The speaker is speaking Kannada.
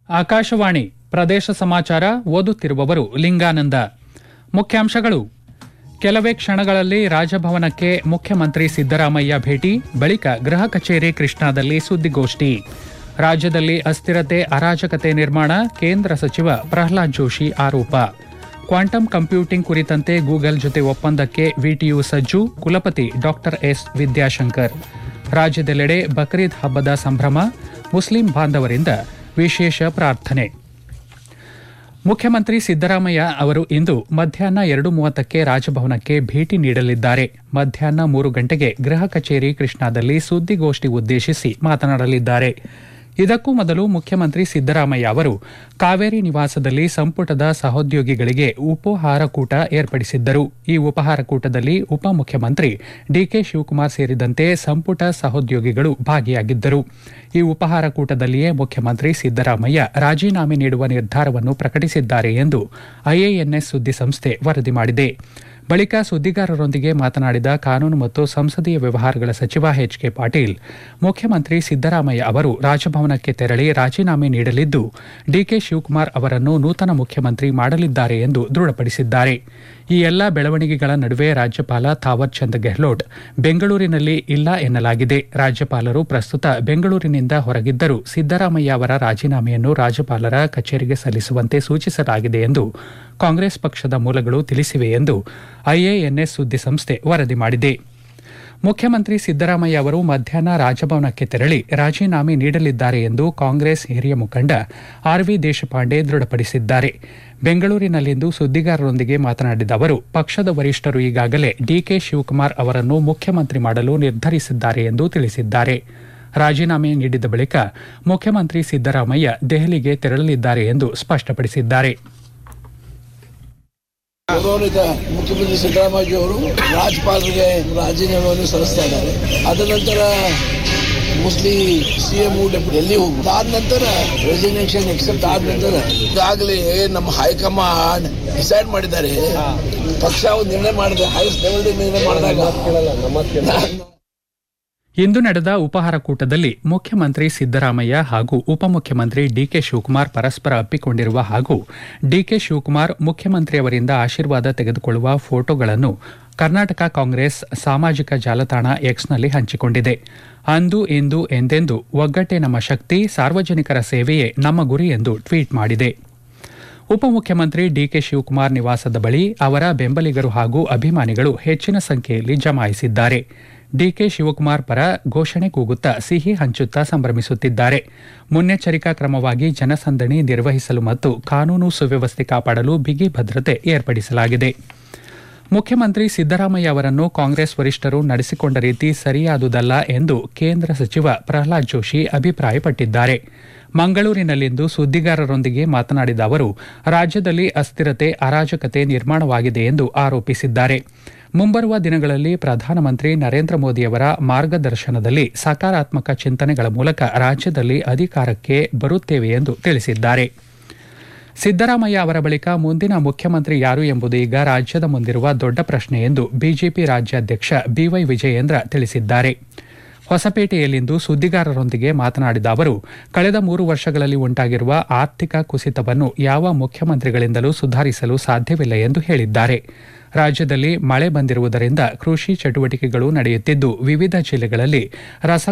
ಆಕಾಶವಾಣಿ ಪ್ರದೇಶ ಸಮಾಚಾರ ಓದುತ್ತಿರುವವರು ಲಿಂಗಾನಂದ ಮುಖ್ಯಾಂಶಗಳು ಕೆಲವೇ ಕ್ಷಣಗಳಲ್ಲಿ ರಾಜಭವನಕ್ಕೆ ಮುಖ್ಯಮಂತ್ರಿ ಸಿದ್ದರಾಮಯ್ಯ ಭೇಟಿ ಬಳಿಕ ಗೃಹ ಕಚೇರಿ ಕೃಷ್ಣಾದಲ್ಲಿ ಸುದ್ದಿಗೋಷ್ಠಿ ರಾಜ್ಯದಲ್ಲಿ ಅಸ್ಥಿರತೆ ಅರಾಜಕತೆ ನಿರ್ಮಾಣ ಕೇಂದ್ರ ಸಚಿವ ಪ್ರಹ್ಲಾದ್ ಜೋಶಿ ಆರೋಪ ಕ್ವಾಂಟಮ್ ಕಂಪ್ಯೂಟಿಂಗ್ ಕುರಿತಂತೆ ಗೂಗಲ್ ಜೊತೆ ಒಪ್ಪಂದಕ್ಕೆ ವಿಟಿಯು ಸಜ್ಜು ಕುಲಪತಿ ಡಾಕ್ಟರ್ ಎಸ್ ವಿದ್ಯಾಶಂಕರ್ ರಾಜ್ಯದೆಲ್ಲೆಡೆ ಬಕ್ರೀದ್ ಹಬ್ಬದ ಸಂಭ್ರಮ ಮುಸ್ಲಿಂ ಬಾಂಧವರಿಂದ ವಿಶೇಷ ಪ್ರಾರ್ಥನೆ ಮುಖ್ಯಮಂತ್ರಿ ಸಿದ್ದರಾಮಯ್ಯ ಅವರು ಇಂದು ಮಧ್ಯಾಹ್ನ ಎರಡು ಮೂವತ್ತಕ್ಕೆ ರಾಜಭವನಕ್ಕೆ ಭೇಟಿ ನೀಡಲಿದ್ದಾರೆ ಮಧ್ಯಾಹ್ನ ಮೂರು ಗಂಟೆಗೆ ಗೃಹ ಕಚೇರಿ ಕೃಷ್ಣಾದಲ್ಲಿ ಸುದ್ದಿಗೋಷ್ಠಿ ಉದ್ದೇಶಿಸಿ ಮಾತನಾಡಲಿದ್ದಾರೆ ಇದಕ್ಕೂ ಮೊದಲು ಮುಖ್ಯಮಂತ್ರಿ ಸಿದ್ದರಾಮಯ್ಯ ಅವರು ಕಾವೇರಿ ನಿವಾಸದಲ್ಲಿ ಸಂಪುಟದ ಸಹೋದ್ಯೋಗಿಗಳಿಗೆ ಉಪಹಾರ ಕೂಟ ಏರ್ಪಡಿಸಿದ್ದರು ಈ ಉಪಹಾರ ಕೂಟದಲ್ಲಿ ಉಪಮುಖ್ಯಮಂತ್ರಿ ಡಿಕೆ ಶಿವಕುಮಾರ್ ಸೇರಿದಂತೆ ಸಂಪುಟ ಸಹೋದ್ಯೋಗಿಗಳು ಭಾಗಿಯಾಗಿದ್ದರು ಈ ಉಪಹಾರ ಕೂಟದಲ್ಲಿಯೇ ಮುಖ್ಯಮಂತ್ರಿ ಸಿದ್ದರಾಮಯ್ಯ ರಾಜೀನಾಮೆ ನೀಡುವ ನಿರ್ಧಾರವನ್ನು ಪ್ರಕಟಿಸಿದ್ದಾರೆ ಎಂದು ಐಎಎನ್ಎಸ್ ಸುದ್ದಿಸಂಸ್ಥೆ ವರದಿ ಮಾಡಿದೆ ಬಳಿಕ ಸುದ್ದಿಗಾರರೊಂದಿಗೆ ಮಾತನಾಡಿದ ಕಾನೂನು ಮತ್ತು ಸಂಸದೀಯ ವ್ಯವಹಾರಗಳ ಸಚಿವ ಎಚ್ ಕೆ ಪಾಟೀಲ್ ಮುಖ್ಯಮಂತ್ರಿ ಸಿದ್ದರಾಮಯ್ಯ ಅವರು ರಾಜಭವನಕ್ಕೆ ತೆರಳಿ ರಾಜೀನಾಮೆ ನೀಡಲಿದ್ದು ಡಿಕೆ ಶಿವಕುಮಾರ್ ಅವರನ್ನು ನೂತನ ಮುಖ್ಯಮಂತ್ರಿ ಮಾಡಲಿದ್ದಾರೆ ಎಂದು ದೃಢಪಡಿಸಿದ್ದಾರೆ ಈ ಎಲ್ಲ ಬೆಳವಣಿಗೆಗಳ ನಡುವೆ ರಾಜ್ಯಪಾಲ ಥಾವರ್ ಚಂದ್ ಗೆಹ್ಲೋಟ್ ಬೆಂಗಳೂರಿನಲ್ಲಿ ಇಲ್ಲ ಎನ್ನಲಾಗಿದೆ ರಾಜ್ಯಪಾಲರು ಪ್ರಸ್ತುತ ಬೆಂಗಳೂರಿನಿಂದ ಹೊರಗಿದ್ದರೂ ಸಿದ್ದರಾಮಯ್ಯ ಅವರ ರಾಜೀನಾಮೆಯನ್ನು ರಾಜ್ಯಪಾಲರ ಕಚೇರಿಗೆ ಸಲ್ಲಿಸುವಂತೆ ಸೂಚಿಸಲಾಗಿದೆ ಎಂದು ಕಾಂಗ್ರೆಸ್ ಪಕ್ಷದ ಮೂಲಗಳು ತಿಳಿಸಿವೆ ಎಂದು ಐಎಎನ್ಎಸ್ ಸುದ್ದಿಸಂಸ್ಥೆ ವರದಿ ಮಾಡಿದೆ ಮುಖ್ಯಮಂತ್ರಿ ಸಿದ್ದರಾಮಯ್ಯ ಅವರು ಮಧ್ಯಾಹ್ನ ರಾಜಭವನಕ್ಕೆ ತೆರಳಿ ರಾಜೀನಾಮೆ ನೀಡಲಿದ್ದಾರೆ ಎಂದು ಕಾಂಗ್ರೆಸ್ ಹಿರಿಯ ಮುಖಂಡ ಆರ್ ವಿ ದೇಶಪಾಂಡೆ ದೃಢಪಡಿಸಿದ್ದಾರೆ ಬೆಂಗಳೂರಿನಲ್ಲಿಂದು ಸುದ್ದಿಗಾರರೊಂದಿಗೆ ಮಾತನಾಡಿದ ಅವರು ಪಕ್ಷದ ವರಿಷ್ಠರು ಈಗಾಗಲೇ ಡಿಕೆ ಶಿವಕುಮಾರ್ ಅವರನ್ನು ಮುಖ್ಯಮಂತ್ರಿ ಮಾಡಲು ನಿರ್ಧರಿಸಿದ್ದಾರೆ ಎಂದು ತಿಳಿಸಿದ್ದಾರೆ ರಾಜೀನಾಮೆ ನೀಡಿದ ಬಳಿಕ ಮುಖ್ಯಮಂತ್ರಿ ಸಿದ್ದರಾಮಯ್ಯ ದೆಹಲಿಗೆ ತೆರಳಲಿದ್ದಾರೆ ಎಂದು ಸ್ಪಷ್ಟಪಡಿಸಿದ್ದಾರೆ ಗೌರವಾನ್ವಿತ ಮುಖ್ಯಮಂತ್ರಿ ಸಿದ್ದರಾಮಯ್ಯ ಅವರು ರಾಜ್ಯಪಾಲರಿಗೆ ರಾಜೀನಾಮೆಯನ್ನು ಸಲ್ಲಿಸ್ತಾ ಇದ್ದಾರೆ ಅದ ನಂತರ ಮೋಸ್ಟ್ಲಿ ಸಿಎಂ ಡೆಲ್ಲಿ ಹೋಗುದು ಅದಾದ ನಂತರ ರೆಸಿಗ್ನೇಷನ್ ಎಕ್ಸೆಪ್ಟ್ ಆದ ನಂತರ ಈಗಾಗಲೇ ನಮ್ಮ ಹೈಕಮಾಂಡ್ ಡಿಸೈಡ್ ಮಾಡಿದ್ದಾರೆ ಪಕ್ಷ ಒಂದು ನಿರ್ಣಯ ಮಾಡಿದೆ ಹೈಯೆಸ್ಟ್ ಲೆವೆಲ್ ನಿರ್ಣಯ ಮಾಡಿದಾಗ ಇಂದು ನಡೆದ ಉಪಹಾರ ಕೂಟದಲ್ಲಿ ಮುಖ್ಯಮಂತ್ರಿ ಸಿದ್ದರಾಮಯ್ಯ ಹಾಗೂ ಉಪಮುಖ್ಯಮಂತ್ರಿ ಡಿಕೆ ಶಿವಕುಮಾರ್ ಪರಸ್ಪರ ಅಪ್ಪಿಕೊಂಡಿರುವ ಹಾಗೂ ಡಿಕೆ ಶಿವಕುಮಾರ್ ಮುಖ್ಯಮಂತ್ರಿಯವರಿಂದ ಆಶೀರ್ವಾದ ತೆಗೆದುಕೊಳ್ಳುವ ಫೋಟೋಗಳನ್ನು ಕರ್ನಾಟಕ ಕಾಂಗ್ರೆಸ್ ಸಾಮಾಜಿಕ ಜಾಲತಾಣ ಎಕ್ಸ್ನಲ್ಲಿ ಹಂಚಿಕೊಂಡಿದೆ ಅಂದು ಇಂದು ಎಂದೆಂದು ಒಗ್ಗಟ್ಟೆ ನಮ್ಮ ಶಕ್ತಿ ಸಾರ್ವಜನಿಕರ ಸೇವೆಯೇ ನಮ್ಮ ಗುರಿ ಎಂದು ಟ್ವೀಟ್ ಮಾಡಿದೆ ಉಪಮುಖ್ಯಮಂತ್ರಿ ಡಿಕೆ ಶಿವಕುಮಾರ್ ನಿವಾಸದ ಬಳಿ ಅವರ ಬೆಂಬಲಿಗರು ಹಾಗೂ ಅಭಿಮಾನಿಗಳು ಹೆಚ್ಚಿನ ಸಂಖ್ಯೆಯಲ್ಲಿ ಜಮಾಯಿಸಿದ್ದಾರೆ ಡಿಕೆ ಶಿವಕುಮಾರ್ ಪರ ಘೋಷಣೆ ಕೂಗುತ್ತಾ ಸಿಹಿ ಹಂಚುತ್ತಾ ಸಂಭ್ರಮಿಸುತ್ತಿದ್ದಾರೆ ಮುನ್ನೆಚ್ಚರಿಕಾ ಕ್ರಮವಾಗಿ ಜನಸಂದಣಿ ನಿರ್ವಹಿಸಲು ಮತ್ತು ಕಾನೂನು ಸುವ್ಯವಸ್ಥೆ ಕಾಪಾಡಲು ಬಿಗಿ ಭದ್ರತೆ ಏರ್ಪಡಿಸಲಾಗಿದೆ ಮುಖ್ಯಮಂತ್ರಿ ಸಿದ್ದರಾಮಯ್ಯ ಅವರನ್ನು ಕಾಂಗ್ರೆಸ್ ವರಿಷ್ಠರು ನಡೆಸಿಕೊಂಡ ರೀತಿ ಸರಿಯಾದುದಲ್ಲ ಎಂದು ಕೇಂದ್ರ ಸಚಿವ ಪ್ರಹ್ಲಾದ್ ಜೋಶಿ ಅಭಿಪ್ರಾಯಪಟ್ಟಿದ್ದಾರೆ ಮಂಗಳೂರಿನಲ್ಲಿಂದು ಸುದ್ದಿಗಾರರೊಂದಿಗೆ ಮಾತನಾಡಿದ ಅವರು ರಾಜ್ಯದಲ್ಲಿ ಅಸ್ಥಿರತೆ ಅರಾಜಕತೆ ನಿರ್ಮಾಣವಾಗಿದೆ ಎಂದು ಆರೋಪಿಸಿದ್ದಾರೆ ಮುಂಬರುವ ದಿನಗಳಲ್ಲಿ ಪ್ರಧಾನಮಂತ್ರಿ ನರೇಂದ್ರ ಮೋದಿಯವರ ಮಾರ್ಗದರ್ಶನದಲ್ಲಿ ಸಕಾರಾತ್ಮಕ ಚಿಂತನೆಗಳ ಮೂಲಕ ರಾಜ್ಯದಲ್ಲಿ ಅಧಿಕಾರಕ್ಕೆ ಬರುತ್ತೇವೆ ಎಂದು ತಿಳಿಸಿದ್ದಾರೆ ಸಿದ್ದರಾಮಯ್ಯ ಅವರ ಬಳಿಕ ಮುಂದಿನ ಮುಖ್ಯಮಂತ್ರಿ ಯಾರು ಎಂಬುದು ಈಗ ರಾಜ್ಯದ ಮುಂದಿರುವ ದೊಡ್ಡ ಪ್ರಶ್ನೆ ಎಂದು ಬಿಜೆಪಿ ರಾಜ್ಯಾಧ್ಯಕ್ಷ ಬಿವೈ ವಿಜಯೇಂದ್ರ ತಿಳಿಸಿದ್ದಾರೆ ಹೊಸಪೇಟೆಯಲ್ಲಿಂದು ಸುದ್ದಿಗಾರರೊಂದಿಗೆ ಮಾತನಾಡಿದ ಅವರು ಕಳೆದ ಮೂರು ವರ್ಷಗಳಲ್ಲಿ ಉಂಟಾಗಿರುವ ಆರ್ಥಿಕ ಕುಸಿತವನ್ನು ಯಾವ ಮುಖ್ಯಮಂತ್ರಿಗಳಿಂದಲೂ ಸುಧಾರಿಸಲು ಸಾಧ್ಯವಿಲ್ಲ ಎಂದು ಹೇಳಿದ್ದಾರೆ ರಾಜ್ಯದಲ್ಲಿ ಮಳೆ ಬಂದಿರುವುದರಿಂದ ಕೃಷಿ ಚಟುವಟಿಕೆಗಳು ನಡೆಯುತ್ತಿದ್ದು ವಿವಿಧ ಜಿಲ್ಲೆಗಳಲ್ಲಿ ರಸ